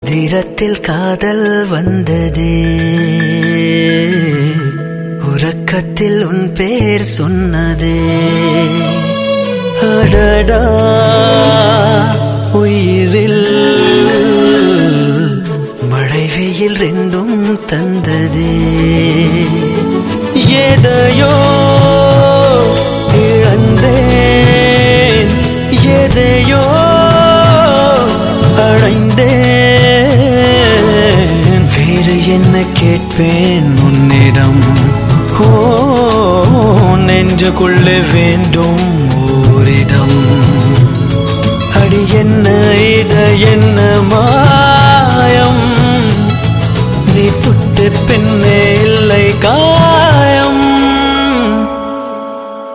உதிரத்தில் காதல் வந்ததே உறக்கத்தில் உன் பேர் சொன்னதே அடடா உயிரில் மழை வெயில் ரெண்டும் தந்ததே எதையோ இழந்தேன் எதையோ அடைந்தேன் வேறு என்ன கேட்பேன் உன்னிடம் ஓ நெஞ்சுக்குள்ளே வேண்டும்